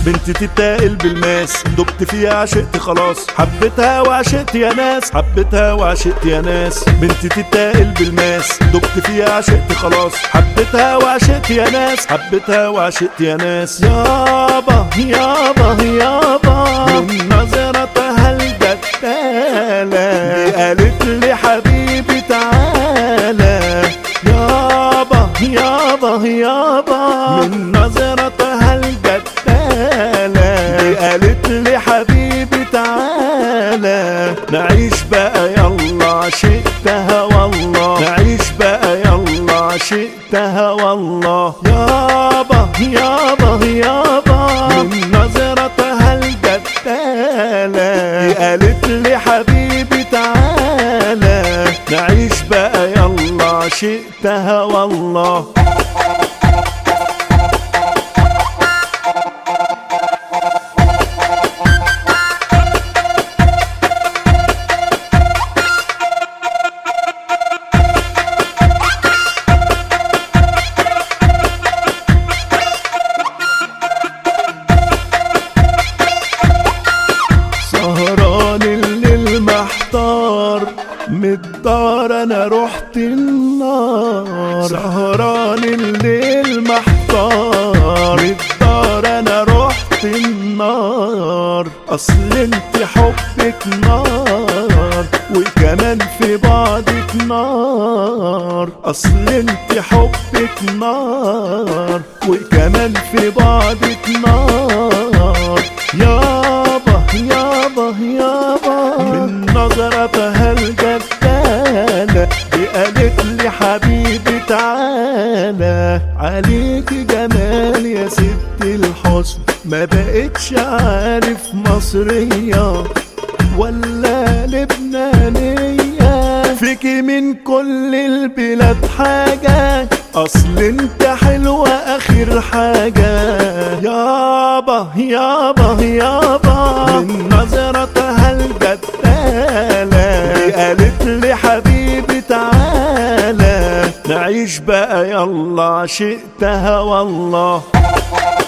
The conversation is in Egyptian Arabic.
بنت تتاقل بالماس دبت فيها عشقت خلاص حبيتها وعشقت يا ناس حبيتها وعشقت يا ناس بنت تتاقل بالماس دبت فيها عشقت خلاص حبيتها وعشقت يا ناس حبيتها وعشقت يا ناس يابا يابا يابا من نظرتها الجدالة دي قالت لي حبيبي تعالى يابا يابا يابا من نظرتها الجدالة دي قالت لي حبيبي تعالى نعيش بقى يلا عشقتها والله نعيش بقى يلا عشقتها والله يابا يابا يابا من نظرتها الجدالة دي قالت لي حبيبي تعالى نعيش بقى يلا عشقتها والله سهران الليل محتار متدار انا رحت النار سهران الليل محتار متدار انا رحت النار اصل انت حبك نار وكمان في بعضك نار اصل انت حبك نار وكمان في بعضك نار يابا يابا يابا من نظرتها الجدالة دي قالت لي حبيبي تعالى عليك جمال يا ست الحسن ما بقتش عارف مصرية ولا لبنانية فيكي من كل البلاد حاجة أصل انت حلوة آخر حاجة يابا يابا يابا من نظرتها الجدالة دي قالت لي حبيبي تعالى نعيش بقى يلا عشقتها والله